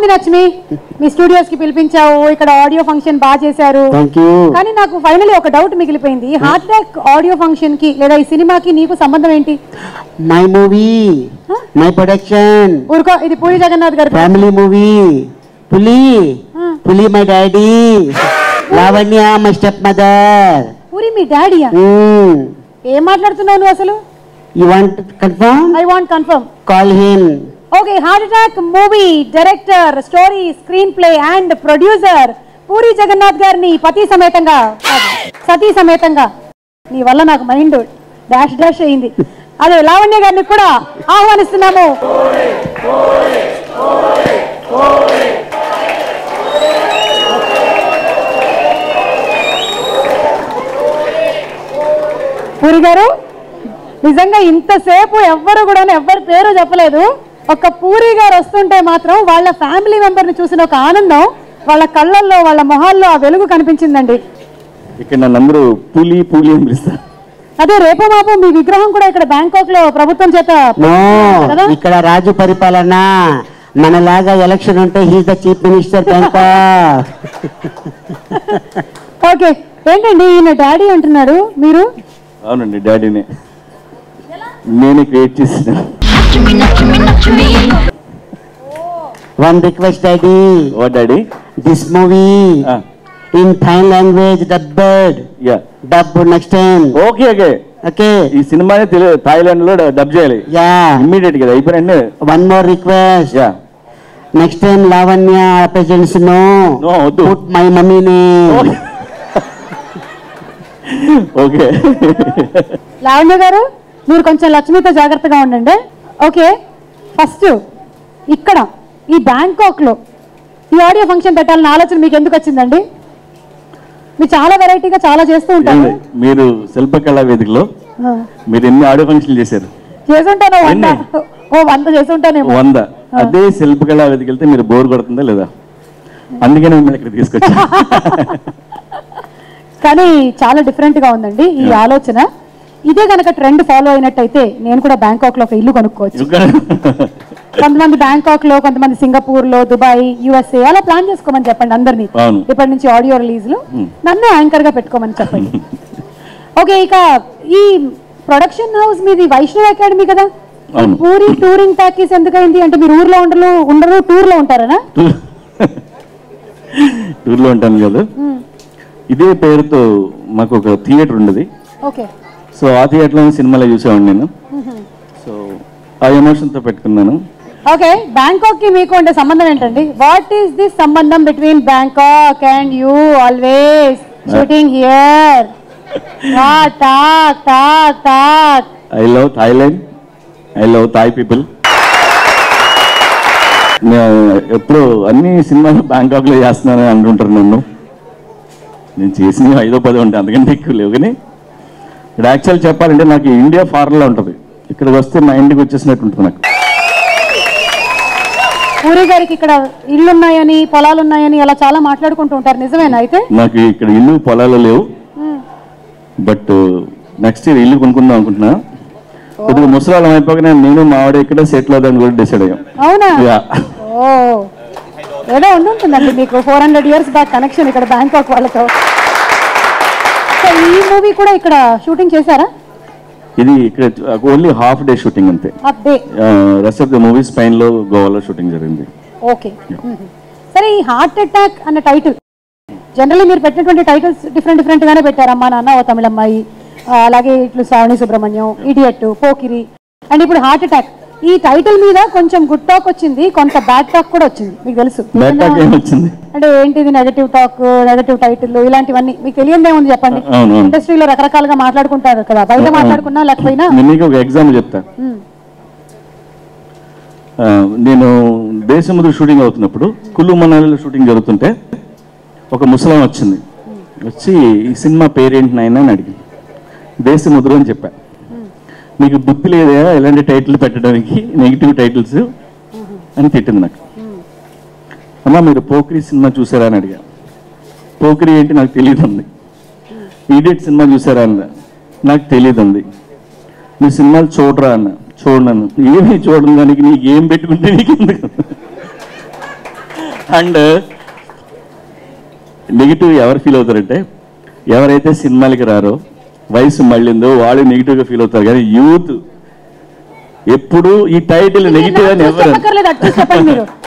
లక్ష్మి మీ studios కి పిలిపించావు ఇక్కడ audio function బాగా చేశారు థ్యాంక్ యూ కానీ నాకు ఫైనలీ ఒక డౌట్ మిగిలిపోయింది ఈ హార్ట్ అటాక్ ఆడియో ఫంక్షన్ కి లేదా ఈ సినిమాకి నీకు సంబంధం ఏంటి మై మూవీ మై ప్రొడక్షన్ ఊరుకో ఇది పూరి జగన్నాథ్ గారి ఫ్యామిలీ మూవీ పులి పులి my daddy Lavanya my step mother Puri మీ డాడీయా ఏం మాట్లాడుతున్నావు నువ్వు అసలు you want confirm I want confirm call him okay heart attack movie director story screen play and producer Puri Jagannath గారిని పతి సమేతంగా సతీ సమేతంగా నీ వల్ల నాకు మైండ్ డాష్ డాష్ అయింది అదే లావణ్య గారిని కూడా ఆహ్వానిస్తున్నాము పూరి గారు నిజంగా ఇంతసేపు ఎవ్వరు కూడా ఎవ్వరి పేరు చెప్పలేదు ఒక పూరి గారు వస్తుంటే మాత్రం వాళ్ళ ఫ్యామిలీ మెంబర్ని చూసిన ఒక ఆనందం వాళ్ళ కళ్ళల్లో వాళ్ళ మొహాల్లో ఆ వెలుగు కనిపించిందండి ఇక్కడ నన్ను అందరూ పులి పులి అని పిలుస్తారు అదే రేపు మాపు మీ విగ్రహం కూడా ఇక్కడ బ్యాంకాక్ లో ప్రభుత్వం చేత నో కదా ఇక్కడ రాజు పరిపాలన మనలాగా ఎలక్షన్ ఉంటే he's the chief minister Bangkok okay ఏంటండి ఈయన డాడీ అంటున్నారు మీరు అవునండి డాడీనే నేనే క్రియేట్ చేసిన one request daddy oh daddy this movie in Thai language dubbed yeah dub next time okay okay okay ఈ సినిమాని తెలు థాయిలాండ్ లో డబ్ చేయాలి యా ఇమ్మీడియట్ గా అయిపోయినండి one more request yeah next time Lavanya presents no no వద్దు put my mummy name okay Lavanya గారు మీరు కొంచెం లక్ష్మితో జాగ్రత్తగా ఉండండి ఓకే ఫస్ట్ ఇక్కడ ఈ బ్యాంకాక్ లో ఈ ఆడియో ఫంక్షన్ పెట్టాలన్న ఆలోచన మీకు ఎందుకు వచ్చిందండి మీరు చాలా వెరైటీగా చాలా చేస్తూ ఉంటారు ఏమండి, మీరు శిల్పకళా వేదికలో ఆ, మీరు ఎన్ని ఆడియో ఫంక్షన్లు చేశారు చేసుంటాను వంద ఎన్ని? ఓ వంద చేసుంటానేమో వంద అదే శిల్పకళా వేదిక వెళ్తే మీరు బోర్ కొడుతుందా లేదా అందుకని మిమ్మల్ని ఇక్కడ తీసుకొచ్చా కానీ చాలా డిఫరెంట్ గా ఉందండి ఈ ఆలోచన ఇదే కనుక ట్రెండ్ ఫాలో అయినట్టయితే నేను కూడా బ్యాంకాక్ లో ఒక ఇల్లు కొనుక్కోవచ్చు కొంతమంది బ్యాంకాక్ లో కొంతమంది సింగపూర్ లో దుబాయ్ యుఎస్ఏ అలా ప్లాన్ చేసుకోమని చెప్పండి అందరినీ అవును. ఇప్పటి నుంచి ఆడియో రిలీజ్ లో నన్నే యాంకర్ గా పెట్టుకోమని చెప్పండి ఓకే ఇక ఈ ప్రొడక్షన్ హౌస్ మీది వైష్ణవ్ అకాడమీ కదా అవును. పూరి టూరింగ్ ప్యాకేజ్ ఎందుకైంది అంటే మీరు ఊర్లో ఉండరు ఉండరు టూర్ లో ఉంటారనా టూర్లో ఉంటాను కదా ఇదే పేరుతో మాకు ఒక థియేటర్ ఉండదు ఓకే సో ఆ థియేటర్లో సినిమాలో చూసేవాడిని నేను సో ఆ ఎమోషన్తో పెట్టుకున్నాను ఓకే బ్యాంకాక్ కి మీకు ఉండే సంబంధం ఏంటండి వాట్ ఈస్ దిస్ సంబంధం between Bangkok and you always shooting here talk talk talk I love Thailand I love Thai people ఎప్పుడు అన్ని సినిమాలు బ్యాంకాక్లో చేస్తున్నానని అంటుంటారు నన్ను నేను చేసినవి ఐదో పదో ఉంటాయి అందుకంటే ఎక్కువ లేవు కానీ ఇక్కడ యాక్చువల్ చెప్పాలంటే నాకు ఇండియా ఫారెన్లో ఉంటుంది ఇక్కడికి వస్తే మా ఇంటికి వచ్చేసినట్టు ఉంటుంది నాకు పూరి గారికి ఇక్కడ ఇల్లు ఉన్నాయని పొలాలు ఉన్నాయని అలా చాలా మాట్లాడుకుంటూ ఉంటారు నిజమేనా అయితే నాకు ఇక్కడ ఇల్లు పొలాలు లేవు బట్ నెక్స్ట్ ఇయర్ ఇల్లు కొనుక్కుందాం అనుకుంటున్నా కొద్దిగా ముసలాలం అయిపోగానే నేను మా ఆవిడ ఇక్కడ సెటిల్ అవుదాన్ని కూడా డిసైడ్ అయ్యాం అవునా యా ఓ ఏదో ఉండి ఉంటుందండి మీకు four hundred years back connection ఇక్కడ బ్యాంకాక్ వాళ్ళతో సో ఈ మూవీ కూడా ఇక్కడ షూటింగ్ చేశారా ఇది ఇక్కడ ఓన్లీ హాఫ్ డే షూటింగ్ అంతే అబ్బే rest of the movies Spain లో గోవాలో షూటింగ్ జరిగింది ఓకే సరే ఈ హార్ట్ అటాక్ అన్న టైటిల్ జనరల్లీ మీరు పెట్టినటువంటి టైటిల్స్ డిఫరెంట్ డిఫరెంట్ గానే పెట్టారు అమ్మా నాన్న ఓ తమిళమ్మాయి ఆ, అలాగే ఇట్లు శ్రావణి సుబ్రహ్మణ్యం ఇడియట్ పోకిరి అండ్ ఇప్పుడు హార్ట్ అటాక్ ఈ టైటిల్ మీద కొంచెం గుడ్ టాక్ వచ్చింది కొంత బ్యాడ్ టాక్ కూడా వచ్చింది మీకు తెలుసు బ్యాక్ టాక్ ఏమొచ్చింది అంటే ఏంటిది నెగటివ్ టాక్ నెగటివ్ టైటిల్ ఇలాంటివన్నీ మీకు తెలియదే ఉంది చెప్పండి అవును, అవును. ఇండస్ట్రీలో రకరకాలుగా మాట్లాడుకుంటారు కదా బయట మాట్లాడుకున్నా లేకపోయినా నేను నీకు ఒక ఎగ్జాంపుల్ చెప్తా మ్మ్. ఆ, నేను దేశముద్ర షూటింగ్ అవుతున్నప్పుడు కుల్లు మనాలిలో షూటింగ్ జరుగుతుంటే ఒక ముసలాం వచ్చింది వచ్చి ఈ సినిమా పేరేంటి నాయన అని అడిగింది దేశముద్ర అని చెప్పా మీకు బుద్ధి లేదా ఇలాంటి టైటిల్ పెట్టడానికి నెగిటివ్ టైటిల్స్ అని తిట్టింది నాకు అమ్మ మీరు పోక్రీ సినిమా చూసారా అని అడిగా పోక్రీ ఏంటి నాకు తెలియదు అంది ఈడియట్ సినిమా చూసారా అన్న నాకు తెలియదు అంది నీ సినిమాలు చూడరా అన్న చూడను ఏమీ చూడను దానికి నీకు ఏం పెట్టుకుంటే నీకు ఎందుకు అండ్ నెగిటివ్ ఎవరు ఫీల్ అవుతారంటే ఎవరైతే సినిమాలకి రారో వయసు మళ్ళిందో వాళ్ళు నెగిటివ్గా ఫీల్ అవుతారు కానీ యూత్ ఎప్పుడు ఈ టైటిల్ నెగిటివ్ అని నాకు ఎవరు చెప్పక్కర్లేదు అటు చూసి చెప్పండి మీరు